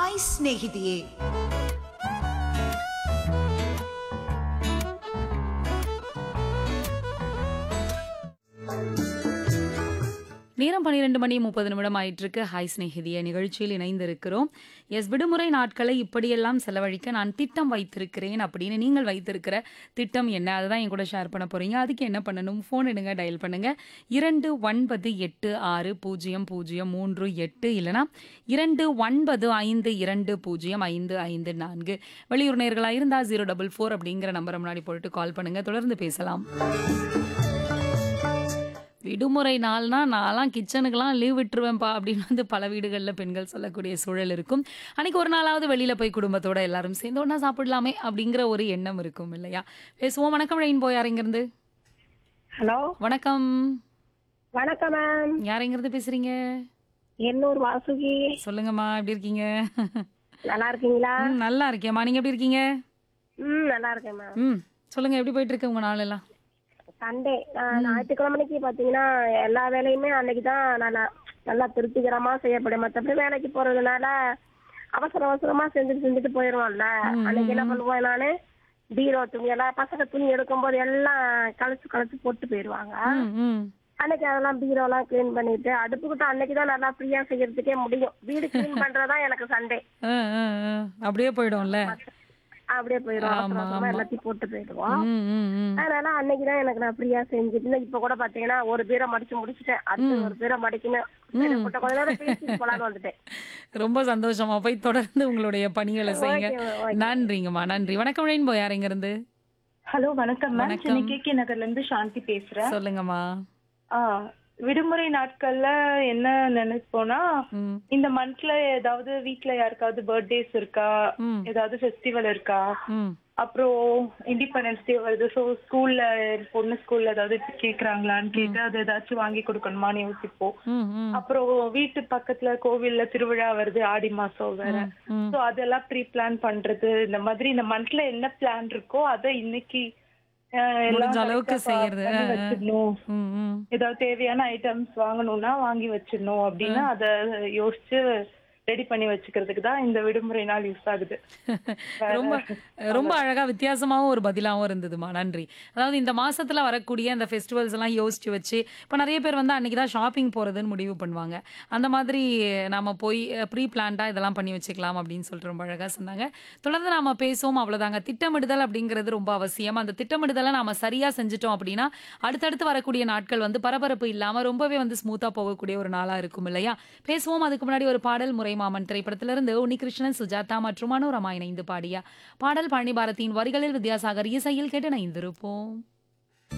Hi ಸ್ನೇಹಿತೆಯೇ நேரம் பன்னிரெண்டு மணி முப்பது நிமிடம் ஆயிட்டிருக்கு ஹாய் ஸ்நேகிதிய நிகழ்ச்சியில் இணைந்திருக்கிறோம் எஸ் விடுமுறை நாட்களை இப்படியெல்லாம் செலவழிக்க நான் திட்டம் வைத்திருக்கிறேன் அப்படின்னு நீங்கள் வைத்திருக்கிற திட்டம் என்ன அதை தான் என் கூட ஷேர் பண்ண போறீங்க அதுக்கு என்ன பண்ணணும் ஃபோன் எடுங்க டயல் பண்ணுங்க இரண்டு ஒன்பது எட்டு ஆறு பூஜ்ஜியம் பூஜ்ஜியம் மூன்று எட்டு இல்லைனா இரண்டு ஒன்பது ஐந்து இரண்டு பூஜ்ஜியம் ஐந்து ஐந்து நான்கு வெளியூர் நேர்களாக இருந்தால் ஜீரோ டபுள் ஃபோர் அப்படிங்கிற நம்பரை முன்னாடி போட்டு கால் பண்ணுங்க தொடர்ந்து பேசலாம் விடுமுறை நாள்னா நான்லாம் கிச்சனுக்கெல்லாம் லீவ் விட்டுருவேன்ப்பா அப்படின்னு வந்து பல வீடுகளில் பெண்கள் சொல்லக்கூடிய சூழல் இருக்கும் அன்னைக்கு ஒரு நாளாவது வெளியில் போய் குடும்பத்தோட எல்லாரும் சேர்ந்து ஒன்றா சாப்பிடலாமே அப்படிங்கிற ஒரு எண்ணம் இருக்கும் இல்லையா பேசுவோம் வணக்கம் ரெயின் போய் யாருங்கிறது ஹலோ வணக்கம் வணக்கம் மேம் யாருங்கிறது பேசுறீங்க எண்ணூர் வாசுகி சொல்லுங்கம்மா எப்படி இருக்கீங்க நல்லா இருக்கீங்களா ம், நல்லா இருக்கேம்மா நீங்க எப்படி இருக்கீங்க ம் நல்லா இருக்கேன் மேம் ம் சொல்லுங்க எப்படி போயிட்டு இருக்கு உங்க நாள் எல்லாம் சண்டே ஞாயிற்றுக்கிழமைக்கு பாத்தீங்கன்னா எல்லா வேலையுமே அன்னைக்கு தான் நல்லா நல்லா திருப்திகரமா செய்யப்படும் மற்றபடி வேலைக்கு போறதுனால அவசர அவசரமா செஞ்சுட்டு செஞ்சுட்டு போயிடுவோம்ல அன்னைக்கு என்ன பண்ணுவோம் நானு பீரோ துணி எல்லாம் பசங்க துணி எடுக்கும்போது எல்லாம் கழிச்சு கழிச்சு போட்டு போயிடுவாங்க ம், ம் அன்னைக்கு அதெல்லாம் பீரோ எல்லாம் கிளீன் பண்ணிட்டு அடுப்புக்கிட்ட அன்னைக்கு தான் நல்லா ஃப்ரீயா செய்யறதுக்கே முடியும் வீடு கிளீன் பண்றதா எனக்கு சண்டே ஆ, ஆ, ஆ. அப்படியே போயிடும்ல அப்படியே போயிடுவோம் ஆமா, அவசர அவசரமா ஆமா. எல்லாத்தையும் போட்டு போயிடுவோம் ம் ம் ம் அதனால அன்னைக்குதான் எனக்கு நான் ஃப்ரீயா செஞ்சுட்டு இப்ப கூட பாத்தீங்கன்னா ஒரு பீரை மடிச்சு முடிச்சிட்டேன் அடுத்து ஒரு பீரை மடிக்கணும் சரி, உங்கள்ட்ட கொஞ்ச நேரம் பேசிட்டு போலான்னு வந்துட்டேன் ரொம்ப சந்தோஷமா போய் தொடர்ந்து உங்களுடைய பணிகளை செய்யுங்க ஓகே, ஓகே. நன்றிங்கம்மா நன்றி வணக்கம் ரெயின்போ யாருங்க இருந்து ஹலோ வணக்கம் மேம் வணக்கம். சென்னை கே கே நகர்ல இருந்து சாந்தி பேசுறேன் சொல்லுங்கம்மா ஆ, விடுமுறை நாட்கள்ல என்ன நினைப்போம்னா ம் இந்த மந்த்ல ஏதாவது வீட்ல யாருக்காவது பர்த்டேஸ் இருக்கா ம். ஏதாவது ஃபெஸ்டிவல் இருக்கா ம் அப்புறம் இண்டிபெண்டன்ஸ் டே வருது ஸோ ஸ்கூல்ல பொண்ணு ஸ்கூல்ல ஏதாவது கேக்குறாங்களான்னு கேட்டு அது ஏதாச்சும் வாங்கி கொடுக்கணுமான்னு யோசிப்போம் ம் ம் அப்புறம் வீட்டு பக்கத்துல கோவில்ல திருவிழா வருது ஆடி மாசம் வேற ம். சோ அதெல்லாம் ப்ரீ பிளான் பண்றது இந்த மாதிரி இந்த மந்த்ல என்ன பிளான் இருக்கோ அதை இன்னைக்கு அஹ், எல்லாம் முடிஞ்ச அளவுக்கு correct ஆ செய்யறது. பண்ணி ஆ, ஆ. வச்சிடணும் ம் ம் ஏதாவது தேவையான ஐட்டம்ஸ் வாங்கணும்னா வாங்கி வச்சிடணும் அப்படின்னா அத யோசிச்சு ரெடி பண்ணி வச்சுக்கிறதுக்கு தான் இந்த விடுமுறை நாள் யூஸ் ஆகுது ரொம்ப ரொம்ப அழகா வித்தியாசமாவும் ஒரு பதிலாவும் இருந்ததுமா நன்றி அதாவது இந்த மாசத்துல வரக்கூடிய அந்த ஃபெஸ்டிவல்ஸ் எல்லாம் யோசிச்சு வச்சு இப்போ நிறைய பேர் வந்து அன்னைக்கு தான் ஷாப்பிங் போறதுன்னு முடிவு பண்ணுவாங்க அந்த மாதிரி நாம போய் ப்ரீ பிளான்டா இதெல்லாம் பண்ணி வச்சுக்கலாம் அப்படின்னு சொல்லிட்டு ரொம்ப அழகா சொன்னாங்க தொடர்ந்து நாம பேசுவோம் அவ்வளவுதாங்க திட்டமிடுதல் அப்படிங்கிறது ரொம்ப அவசியம் அந்த திட்டமிடுதலை நாம சரியா செஞ்சுட்டோம் அப்படின்னா அடுத்தடுத்து வரக்கூடிய நாட்கள் வந்து பரபரப்பு இல்லாம ரொம்பவே வந்து ஸ்மூத்தா போகக்கூடிய ஒரு நாளா இருக்கும் இல்லையா பேசுவோம் அதுக்கு முன்னாடி ஒரு பாடல் முறை மாமன் திரைப்படத்திலிருந்து உன்னிகிருஷ்ணன் சுஜாதா மற்றும் மனோரமா இணைந்து பாடிய பாடல் பழனி பாரதியின் வரிகளில் வித்யாசாகர் இசையில் கேட்டு இணைந்திருப்போம்